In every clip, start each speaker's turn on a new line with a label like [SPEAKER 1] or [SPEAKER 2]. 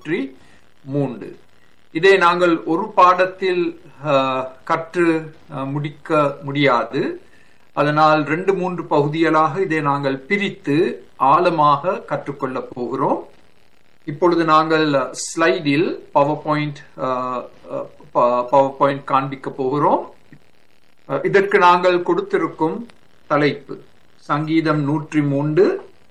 [SPEAKER 1] நூற்றி மூன்று இதை நாங்கள் ஒரு பாடத்தில் அஹ், கற்று அஹ், முடிக்க முடியாது அதனால் ரெண்டு மூன்று பகுதிகளாக இதை நாங்கள் பிரித்து ஆழமாக கற்றுக்கொள்ளப் போகிறோம் இப்பொழுது நாங்கள் ஸ்லைடில் பவர் பாயிண்ட் பவர் பாயிண்ட் காண்பிக்க போகிறோம் அஹ், இதற்கு நாங்கள் கொடுத்திருக்கும் தலைப்பு சங்கீதம் நூற்றி மூன்று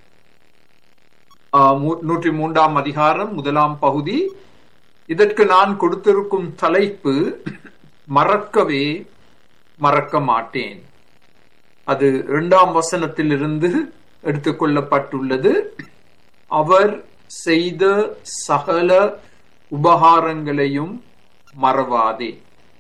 [SPEAKER 1] அஹ், மூ- நூற்றி மூன்றாம் அதிகாரம் முதலாம் பகுதி இதற்கு நான் கொடுத்திருக்கும் தலைப்பு மறக்கவே மறக்க மாட்டேன் அது இரண்டாம் வசனத்திலிருந்து எடுத்துக்கொள்ளப்பட்டுள்ளது அவர் செய்த சகல உபகாரங்களையும் மறவாதே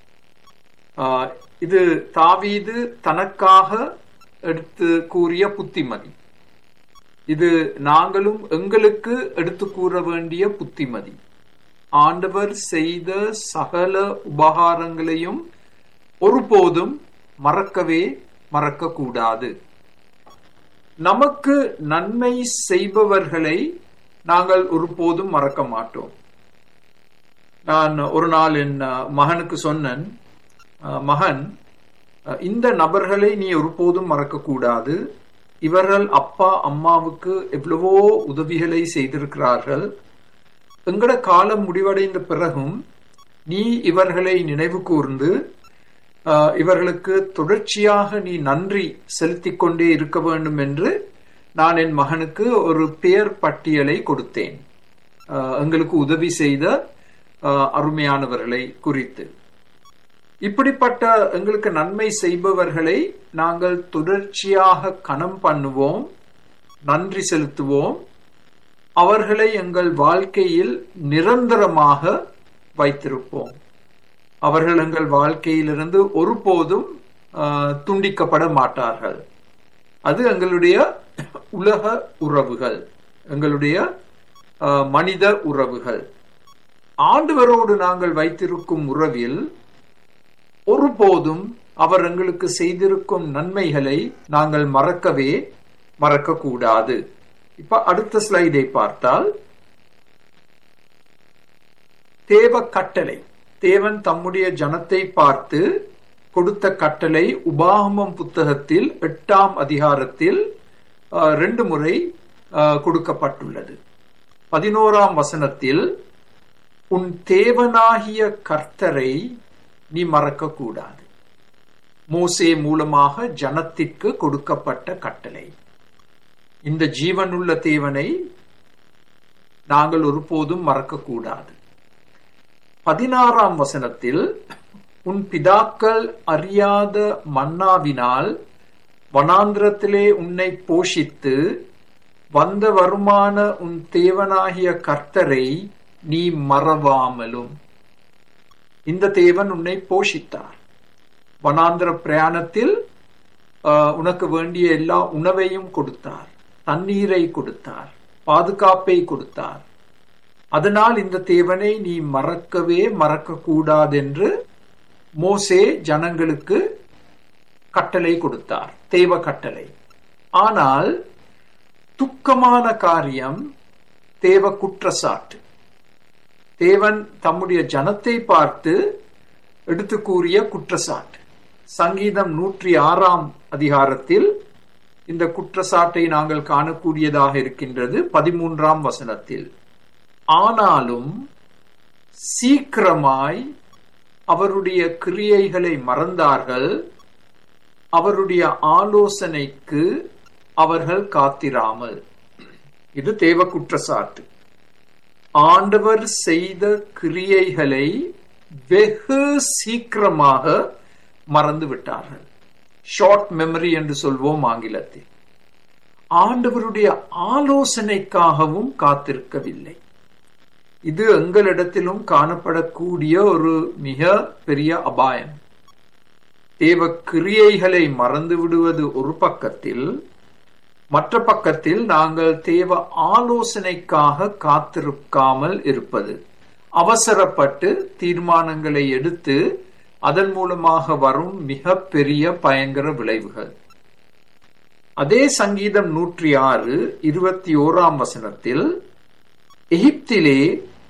[SPEAKER 1] ஆஹ், இது தாவீது தனக்காக எடுத்து கூறிய புத்திமதி இது நாங்களும் எங்களுக்கு எடுத்து கூற வேண்டிய புத்திமதி ஆண்டவர் செய்த சகல உபகாரங்களையும் ஒருபோதும் மறக்கவே மறக்கக்கூடாது நமக்கு நன்மை செய்பவர்களை நாங்கள் ஒருபோதும் மறக்க மாட்டோம் நான் ஒரு நாள் என் அஹ், மகனுக்கு சொன்னேன் அஹ், மகன் அஹ், இந்த நபர்களை நீ ஒருபோதும் மறக்கக்கூடாது இவர்கள் அப்பா அம்மாவுக்கு எவ்வளவோ உதவிகளை செய்திருக்கிறார்கள் எங்கட காலம் முடிவடைந்த பிறகும் நீ இவர்களை நினைவு கூர்ந்து ஆஹ், இவர்களுக்கு தொடர்ச்சியாக நீ நன்றி செலுத்திக் கொண்டே இருக்க வேண்டும் என்று நான் என் மகனுக்கு ஒரு பெயர் பட்டியலை கொடுத்தேன் ஆஹ், எங்களுக்கு உதவி செய்த ஆஹ், அருமையானவர்களை குறித்து இப்படிப்பட்ட எங்களுக்கு நன்மை செய்பவர்களை நாங்கள் தொடர்ச்சியாக கணம் பண்ணுவோம் நன்றி செலுத்துவோம் அவர்களை எங்கள் வாழ்க்கையில் நிரந்தரமாக வைத்திருப்போம் அவர்கள் எங்கள் வாழ்க்கையிலிருந்து ஒருபோதும் ஆஹ், துண்டிக்கப்பட மாட்டார்கள் அது எங்களுடைய உலக உறவுகள் எங்களுடைய ஆஹ், மனித உறவுகள் ஆண்டவரோடு நாங்கள் வைத்திருக்கும் உறவில் ஒருபோதும் அவர் எங்களுக்கு செய்திருக்கும் நன்மைகளை நாங்கள் மறக்கவே மறக்கக்கூடாது இப்ப அடுத்த ஸ்லைடை பார்த்தால் தேவ கட்டளை தேவன் தம்முடைய ஜனத்தை பார்த்து கொடுத்த கட்டளை உபாகமம் புத்தகத்தில் எட்டாம் அதிகாரத்தில் அஹ், ரெண்டு முறை அஹ், கொடுக்கப்பட்டுள்ளது பதினோராம் வசனத்தில் உன் தேவனாகிய கர்த்தரை நீ மறக்கக்கூடாது மோசே மூலமாக ஜனத்திற்கு கொடுக்கப்பட்ட கட்டளை இந்த ஜீவனுள்ள தேவனை நாங்கள் ஒருபோதும் மறக்கக்கூடாது பதினாறாம் வசனத்தில் உன் பிதாக்கள் அறியாத மன்னாவினால் வனாந்திரத்திலே உன்னை போஷித்து வந்த வருமான உன் தேவனாகிய கர்த்தரை நீ மறவாமலும் இந்த தேவன் உன்னை போஷித்தார் வனாந்திர பிரயாணத்தில் ஆஹ், உனக்கு வேண்டிய எல்லா உணவையும் கொடுத்தார் தண்ணீரை கொடுத்தார் பாதுகாப்பை கொடுத்தார் அதனால் இந்த தேவனை நீ மறக்கவே மறக்க கூடாதென்று மோசே ஜனங்களுக்கு கட்டளை கொடுத்தார் தேவ கட்டளை ஆனால் துக்கமான காரியம் தேவ குற்றச்சாட்டு தேவன் தம்முடைய ஜனத்தை பார்த்து எடுத்து கூறிய குற்றச்சாட்டு சங்கீதம் நூற்றி ஆறாம் அதிகாரத்தில் இந்த குற்றச்சாட்டை நாங்கள் காணக்கூடியதாக இருக்கின்றது பதிமூன்றாம் வசனத்தில் ஆனாலும் சீக்கிரமாய் அவருடைய கிரியைகளை மறந்தார்கள் அவருடைய ஆலோசனைக்கு அவர்கள் காத்திராமல் இது தேவ குற்றச்சாட்டு ஆண்டவர் செய்த கிரியைகளை வெகு சீக்கிரமாக மறந்து விட்டார்கள் ஷார்ட் மெமரி என்று சொல்வோம் ஆங்கிலத்தில் ஆண்டவருடைய ஆலோசனைக்காகவும் காத்திருக்கவில்லை இது எங்களிடத்திலும் காணப்படக்கூடிய ஒரு மிக பெரிய அபாயம் தேவ கிரியைகளை மறந்து விடுவது ஒரு பக்கத்தில் மற்ற பக்கத்தில் நாங்கள் தேவ ஆலோசனைக்காக காத்திருக்காமல் இருப்பது அவசரப்பட்டு தீர்மானங்களை எடுத்து அதன் மூலமாக வரும் மிக பெரிய பயங்கர விளைவுகள் அதே சங்கீதம் நூற்றி ஆறு இருபத்தி ஓராம் வசனத்தில் எகிப்திலே